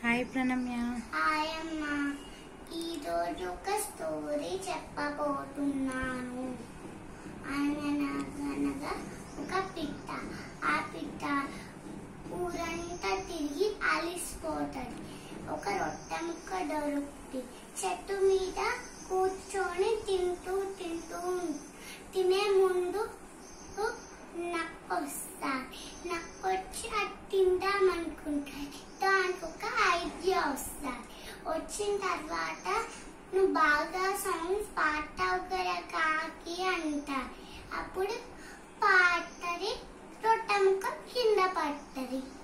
Hi ప్రణమ్య హాయమ్మ ఈరోజు ఒక story చెప్పబోతున్నాను అనగనగా ఒక పిట్ట ఆ పిట్ట ఊరంతా తిరిగి అలిసిపోతుంది ఒక రొట్టె ముక్క దొరుకుతుంది చెట్టు మీద కూర్చొని తింటూ తింటూ ఉంది. తినే ముందు నక్కొస్తాయి నక్కొచ్చి అది తిందామనుకుంటాయి దానికి ఒక ఐడియా వస్తుంది వచ్చిన తర్వాత నువ్వు బాగా సాంగ్స్ పాడతావు కదా కాకి అంటారు అప్పుడు పాడతది రొట్టె ముక్క కింద పడుతుంది